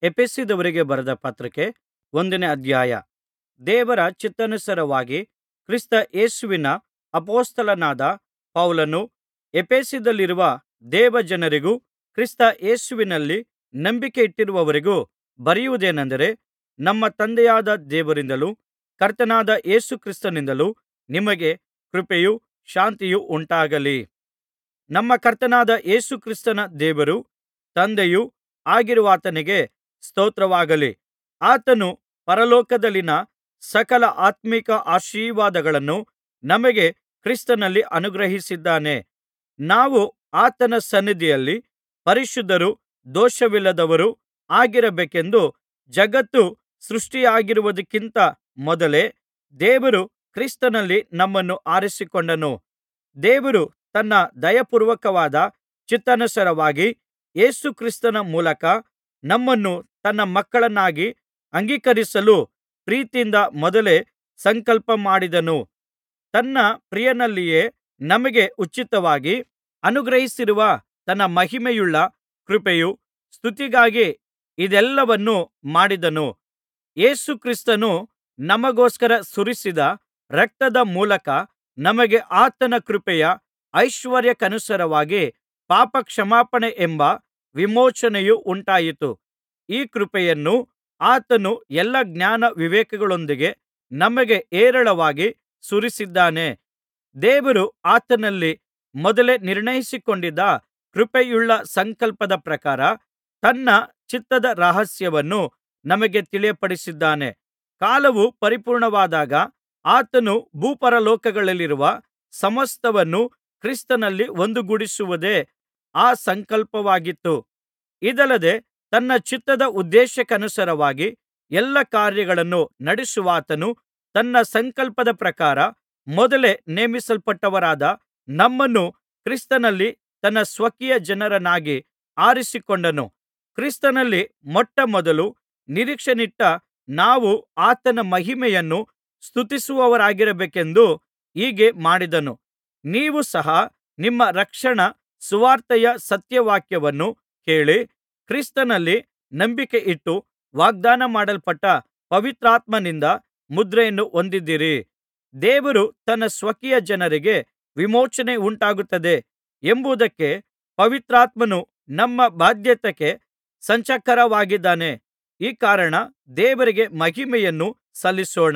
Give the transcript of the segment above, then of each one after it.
ಎಫೆಸದವರಿಗೆ ಬರೆದ ಪತ್ರಿಕೆ ಒಂದನೇ ಅಧ್ಯಾಯ ದೇವರ ಚಿತ್ತಾನುಸಾರವಾಗಿ ಕ್ರಿಸ್ತ ಯೇಸುವಿನ ಅಪೊಸ್ತಲನಾದ ಪೌಲನು ಎಫೆಸದಲ್ಲಿರುವ ದೇವಜನರಿಗೂ ಕ್ರಿಸ್ತ ಯೇಸುವಿನಲ್ಲಿ ನಂಬಿಕೆಯಿಟ್ಟಿರುವವರಿಗೂ ಬರೆಯುವುದೇನೆಂದರೆ ನಮ್ಮ ತಂದೆಯಾದ ದೇವರಿಂದಲೂ ಕರ್ತನಾದ ಯೇಸು ಕ್ರಿಸ್ತನಿಂದಲೂ ನಿಮಗೆ ಕೃಪೆಯೂ ಶಾಂತಿಯೂ ಉಂಟಾಗಲಿ ನಮ್ಮ ಕರ್ತನಾದ ಯೇಸು ಕ್ರಿಸ್ತನ ದೇವರೂ ತಂದೆಯೂ ಆಗಿರುವಾತನಿಗೆ ಸ್ತೋತ್ರವಾಗಲಿ ಆತನು ಪರಲೋಕದಲ್ಲಿನ ಸಕಲ ಆತ್ಮೀಕ ಆಶೀರ್ವಾದಗಳನ್ನು ನಮಗೆ ಕ್ರಿಸ್ತನಲ್ಲಿ ಅನುಗ್ರಹಿಸಿದ್ದಾನೆ ನಾವು ಆತನ ಸನ್ನಿಧಿಯಲ್ಲಿ ಪರಿಶುದ್ಧರೂ ದೋಷವಿಲ್ಲದವರೂ ಆಗಿರಬೇಕೆಂದು ಜಗತ್ತು ಸೃಷ್ಟಿಯಾಗಿರುವುದಕ್ಕಿಂತ ಮೊದಲೇ ದೇವರು ಕ್ರಿಸ್ತನಲ್ಲಿ ನಮ್ಮನ್ನು ಆರಿಸಿಕೊಂಡನು ದೇವರು ತನ್ನ ದಯಾಪೂರ್ವಕವಾದ ಚಿತ್ತಾನುಸಾರವಾಗಿ ಯೇಸು ಕ್ರಿಸ್ತನ ಮೂಲಕ ನಮ್ಮನ್ನು ತನ್ನ ಮಕ್ಕಳನ್ನಾಗಿ ಅಂಗೀಕರಿಸಲು ಪ್ರೀತಿಯಿಂದ ಮೊದಲೇ ಸಂಕಲ್ಪ ಮಾಡಿದನು ತನ್ನ ಪ್ರಿಯನಲ್ಲಿಯೇ ನಮಗೆ ಉಚಿತವಾಗಿ ಅನುಗ್ರಹಿಸಿರುವ ತನ್ನ ಮಹಿಮೆಯುಳ್ಳ ಕೃಪೆಯ ಸ್ತುತಿಗಾಗಿ ಇದೆಲ್ಲವನ್ನೂ ಮಾಡಿದನು ಯೇಸು ಕ್ರಿಸ್ತನು ನಮಗೋಸ್ಕರ ಸುರಿಸಿದ ರಕ್ತದ ಮೂಲಕ ನಮಗೆ ಆತನ ಕೃಪೆಯ ಐಶ್ವರ್ಯಕ್ಕನುಸಾರವಾಗಿ ಪಾಪಕ್ಷಮಾಪಣೆ ಎಂಬ ವಿಮೋಚನೆಯು ಉಂಟಾಯಿತು ಈ ಕೃಪೆಯನ್ನು ಆತನು ಎಲ್ಲಾ ಜ್ಞಾನ ವಿವೇಕಗಳೊಂದಿಗೆ ನಮಗೆ ಹೇರಳವಾಗಿ ಸುರಿಸಿದ್ದಾನೆ ದೇವರು ಆತನಲ್ಲಿ ಮೊದಲೇ ನಿರ್ಣಯಿಸಿಕೊಂಡಿದ್ದ ಕೃಪೆಯುಳ್ಳ ಸಂಕಲ್ಪದ ಪ್ರಕಾರ ತನ್ನ ಚಿತ್ತದ ರಹಸ್ಯವನ್ನು ನಮಗೆ ತಿಳಿಯಪಡಿಸಿದ್ದಾನೆ ಕಾಲವು ಪರಿಪೂರ್ಣವಾದಾಗ ಆತನು ಭೂಪರಲೋಕಗಳಲ್ಲಿರುವ ಸಮಸ್ತವನ್ನು ಕ್ರಿಸ್ತನಲ್ಲಿ ಒಂದುಗೂಡಿಸುವುದೇ ಆ ಸಂಕಲ್ಪವಾಗಿತ್ತು ಇದಲ್ಲದೆ ತನ್ನ ಚಿತ್ತದ ಉದ್ದೇಶಕ್ಕನುಸಾರವಾಗಿ ಎಲ್ಲಾ ಕಾರ್ಯಗಳನ್ನು ನಡೆಸುವಾತನು ತನ್ನ ಸಂಕಲ್ಪದ ಪ್ರಕಾರ ಮೊದಲೇ ನೇಮಿಸಲ್ಪಟ್ಟವರಾದ ನಮ್ಮನ್ನು ಕ್ರಿಸ್ತನಲ್ಲಿ ತನ್ನ ಸ್ವಕೀಯ ಜನರನ್ನಾಗಿ ಆರಿಸಿಕೊಂಡನು ಕ್ರಿಸ್ತನಲ್ಲಿ ಮೊಟ್ಟಮೊದಲು ನಿರೀಕ್ಷೆಯನ್ನಿಟ್ಟ ನಾವು ಆತನ ಮಹಿಮೆಯನ್ನು ಸ್ತುತಿಸುವವರಾಗಿರಬೇಕೆಂದು ಹೀಗೆ ಮಾಡಿದನು ನೀವು ಸಹ ನಿಮ್ಮ ರಕ್ಷಣಾ ಸುವಾರ್ತೆಯ ಸತ್ಯವಾಕ್ಯವನ್ನು ಕೇಳಿ ಕ್ರಿಸ್ತನಲ್ಲಿ ನಂಬಿಕೆಯಿಟ್ಟು ವಾಗ್ದಾನ ಮಾಡಲ್ಪಟ್ಟ ಪವಿತ್ರಾತ್ಮನಿಂದ ಮುದ್ರೆಯನ್ನು ಹೊಂದಿದ್ದೀರಿ ದೇವರು ತನ್ನ ಸ್ವಕೀಯ ಜನರಿಗೆ ವಿಮೋಚನೆ ಉಂಟಾಗುತ್ತದೆ ಎಂಬುದಕ್ಕೆ ಪವಿತ್ರಾತ್ಮನು ನಮ್ಮ ಬಾಧ್ಯತೆಗೆ ಸಂಚಕಾರವಾಗಿದ್ದಾನೆ ಈ ಕಾರಣ ದೇವರಿಗೆ ಮಹಿಮೆಯನ್ನು ಸಲ್ಲಿಸೋಣ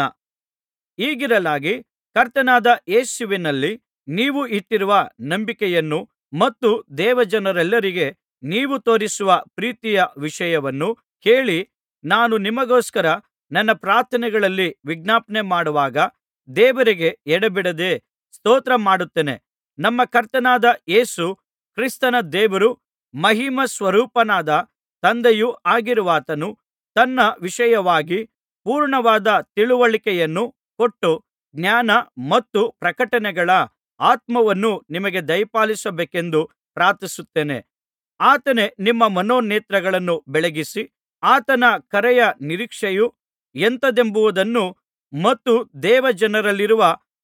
ಹೀಗಿರಲಾಗಿ ಕರ್ತನಾದ ಯೇಸುವಿನಲ್ಲಿ ನೀವು ಇಟ್ಟಿರುವ ನಂಬಿಕೆಯನ್ನು ಮತ್ತು ದೇವಜನರೆಲ್ಲರಿಗೆ ನೀವು ತೋರಿಸುವ ಪ್ರೀತಿಯ ವಿಷಯವನ್ನು ಕೇಳಿ ನಾನು ನಿಮಗೋಸ್ಕರ ನನ್ನ ಪ್ರಾರ್ಥನೆಗಳಲ್ಲಿ ವಿಜ್ಞಾಪನೆ ಮಾಡುವಾಗ ದೇವರಿಗೆ ಎಡೆಬಿಡದೆ ಸ್ತೋತ್ರ ಮಾಡುತ್ತೇನೆ ನಮ್ಮ ಕರ್ತನಾದ ಯೇಸು ಕ್ರಿಸ್ತನ ದೇವರೂ ಮಹಿಮಾಸ್ವರೂಪನಾದ ತಂದೆಯೂ ಆಗಿರುವಾತನು ತನ್ನ ವಿಷಯವಾಗಿ ಪೂರ್ಣವಾದ ತಿಳಿವಳಿಕೆಯನ್ನು ಕೊಟ್ಟು ಜ್ಞಾನ ಮತ್ತು ಪ್ರಕಟಣೆಗಳ ಆತ್ಮವನ್ನು ನಿಮಗೆ ದಯಪಾಲಿಸಬೇಕೆಂದು ಪ್ರಾರ್ಥಿಸುತ್ತೇನೆ ಆತನೇ ನಿಮ್ಮ ಮನೋನೇತ್ರಗಳನ್ನು ಬೆಳಗಿಸಿ ಆತನ ಕರೆಯ ನಿರೀಕ್ಷೆಯು ಎಂಥದೆಂಬುದನ್ನು ಮತ್ತು ದೇವಜನರಲ್ಲಿರುವ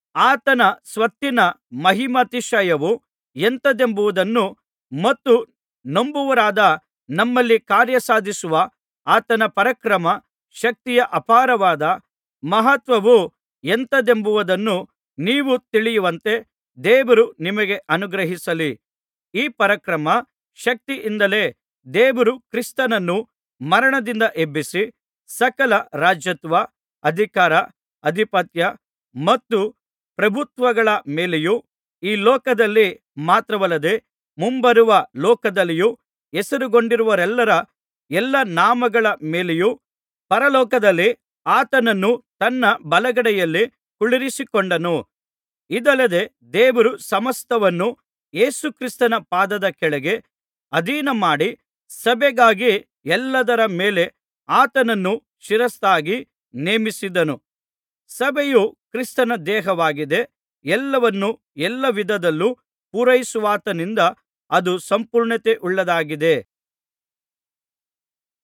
ಆತನ ಸ್ವತ್ತಿನ ಮಹಿಮಾತಿಶಯವು ಎಂಥದೆಂಬುದನ್ನು ಮತ್ತು ನಂಬುವವರಾದ ನಮ್ಮಲ್ಲಿ ಕಾರ್ಯಸಾಧಿಸುವ ಆತನ ಪರಾಕ್ರಮ ಶಕ್ತಿಯ ಅಪಾರವಾದ ಮಹತ್ವವು ಎಂಥದೆಂಬುದನ್ನು ನೀವು ತಿಳಿಯುವಂತೆ ದೇವರು ನಿಮಗೆ ಅನುಗ್ರಹಿಸಲಿ ಈ ಪರಾಕ್ರಮ ಶಕ್ತಿಯಿಂದಲೇ ದೇವರು ಕ್ರಿಸ್ತನನ್ನು ಮರಣದಿಂದ ಎಬ್ಬಿಸಿ ಸಕಲ ರಾಜತ್ವ ಅಧಿಕಾರ ಅಧಿಪತ್ಯ ಮತ್ತು ಪ್ರಭುತ್ವಗಳ ಮೇಲೆಯೂ ಈ ಲೋಕದಲ್ಲಿ ಮಾತ್ರವಲ್ಲದೆ ಮುಂಬರುವ ಲೋಕದಲ್ಲಿಯೂ ಹೆಸರುಗೊಂಡಿರುವವರೆಲ್ಲರ ಎಲ್ಲಾ ನಾಮಗಳ ಮೇಲೆಯೂ ಪರಲೋಕದಲ್ಲಿ ಆತನನ್ನು ತನ್ನ ಬಲಗಡೆಯಲ್ಲಿ ಕುಳ್ಳಿರಿಸಿಕೊಂಡನು ಇದಲ್ಲದೆ ದೇವರು ಸಮಸ್ತವನ್ನು ಯೇಸು ಕ್ರಿಸ್ತನ ಪಾದದ ಕೆಳಗೆ ಅಧೀನಮಾಡಿ ಸಭೆಗಾಗಿ ಎಲ್ಲದರ ಮೇಲೆ ಆತನನ್ನು ಶಿರಸ್ಸಾಗಿ ನೇಮಿಸಿದನು ಸಭೆಯು ಕ್ರಿಸ್ತನ ದೇಹವಾಗಿದೆ ಎಲ್ಲವನ್ನೂ ಎಲ್ಲ ವಿಧದಲ್ಲೂ ಪೂರೈಸುವಾತನಿಂದ ಅದು ಸಂಪೂರ್ಣತೆಯುಳ್ಳದ್ದಾಗಿದೆ